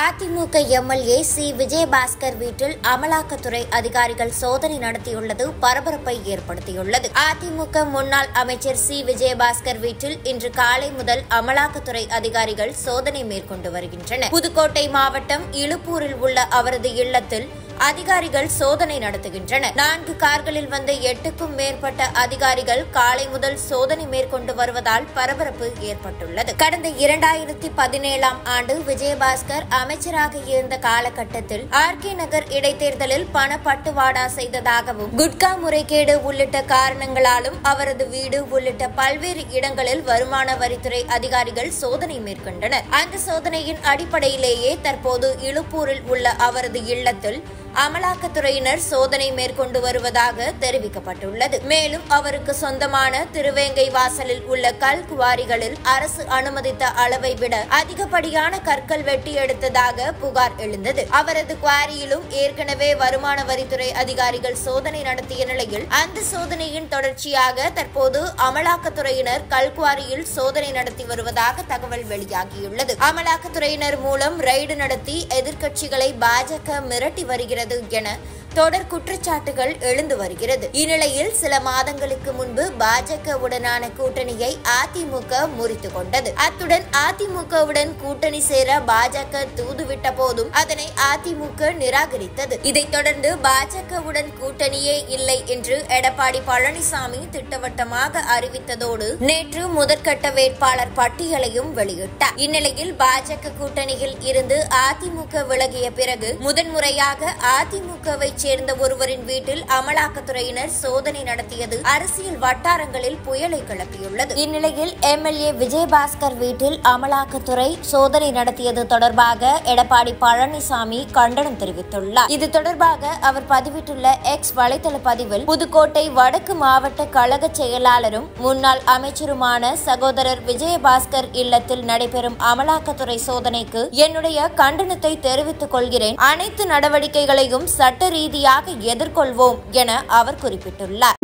AIADMK MLA C Vijayabaskar வீட்டில் அமலாக்கத்துறை அதிகாரிகள் சோதனை நடத்தியுள்ளது பரபரப்பை ஏற்படுத்தியுள்ளது அதிமுக முன்னாள் அமைச்சர் சி விஜயபாஸ்கர் வீட்டில் இன்று காலை முதல் அமலாக்கத்துறை அதிகாரிகள் சோதனை மேற்கொண்டு வருகின்றனர் புதுக்கோட்டை மாவட்டம் இழுப்பூரில் உள்ள அவரது இல்லத்தில் அதிகாரிகள் சோதனை நடத்துகின்றனர் நான்கு கார்களில் வந்த எட்டுக்கும் மேற்பட்ட அதிகாரிகள் காலை முதல் சோதனை மேற்கொண்டு வருவதால் பரபரப்பு ஏற்பட்டுள்ளது கடந்த இரண்டாயிரத்தி பதினேழாம் ஆண்டு விஜயபாஸ்கர் அமைச்சராக இருந்த காலகட்டத்தில் ஆர் கே நகர் இடைத்தேர்தலில் பண பட்டுவாடா செய்ததாகவும் குட்கா முறைகேடு உள்ளிட்ட காரணங்களாலும் அவரது வீடு உள்ளிட்ட பல்வேறு இடங்களில் வருமான வரித்துறை அதிகாரிகள் சோதனை மேற்கொண்டனர் அந்த சோதனையின் அடிப்படையிலேயே தற்போது இழுப்பூரில் உள்ள அவரது இல்லத்தில் அமலாக்கத்துறையினர் சோதனை மேற்கொண்டு வருவதாக தெரிவிக்கப்பட்டுள்ளது மேலும் அவருக்கு சொந்தமான திருவேங்கை வாசலில் உள்ள கல் குவாரிகளில் அரசு அனுமதித்த அளவை விட அதிகப்படியான கற்கள் வெட்டி எடுத்ததாக புகார் எழுந்தது அவரது குவாரியிலும் ஏற்கனவே வருமான வரித்துறை அதிகாரிகள் சோதனை நடத்திய நிலையில் அந்த சோதனையின் தொடர்ச்சியாக தற்போது அமலாக்கத்துறையினர் கல்குவாரியில் சோதனை நடத்தி வருவதாக தகவல் வெளியாகியுள்ளது அமலாக்கத்துறையினர் மூலம் ரெய்டு நடத்தி எதிர்க்கட்சிகளை பாஜக மிரட்டி வருகிறது என தொடர் குற்றச்சாட்டுகள் எழுந்து வருகிறது இந்நிலையில் சில மாதங்களுக்கு முன்பு பாஜகவுடனான கூட்டணியை அதிமுக முறித்து கொண்டது அத்துடன் அதிமுகவுடன் கூட்டணி சேர பாஜக தூதுவிட்ட போதும் அதனை அதிமுக நிராகரித்தது இதைத் தொடர்ந்து பாஜகவுடன் கூட்டணியே இல்லை என்று எடப்பாடி பழனிசாமி திட்டவட்டமாக அறிவித்ததோடு நேற்று முதற்கட்ட வேட்பாளர் பட்டியலையும் வெளியிட்டார் இந்நிலையில் பாஜக கூட்டணியில் இருந்து அதிமுக விலகிய பிறகு முதன்முறையாக அதிமுகவை சேர்ந்த ஒருவரின் வீட்டில் அமலாக்கத்துறையினர் சோதனை நடத்தியது அரசியல் வட்டாரங்களில் புயலை கிளப்பியுள்ளது இந்நிலையில் எம்எல்ஏ விஜயபாஸ்கர் வீட்டில் அமலாக்கத்துறை சோதனை நடத்தியது தொடர்பாக எடப்பாடி பழனிசாமி கண்டனம் தெரிவித்துள்ளார் இது தொடர்பாக அவர் பதிவிட்டுள்ள எக்ஸ் வலைதள பதிவில் புதுக்கோட்டை வடக்கு மாவட்ட கழக செயலாளரும் முன்னாள் அமைச்சருமான சகோதரர் விஜயபாஸ்கர் இல்லத்தில் நடைபெறும் அமலாக்கத்துறை சோதனைக்கு என்னுடைய கண்டனத்தை தெரிவித்துக் கொள்கிறேன் அனைத்து நடவடிக்கைகளையும் சட்ட ரீதியாக எதிர்கொள்வோம் என அவர் குறிப்பிட்டுள்ளார்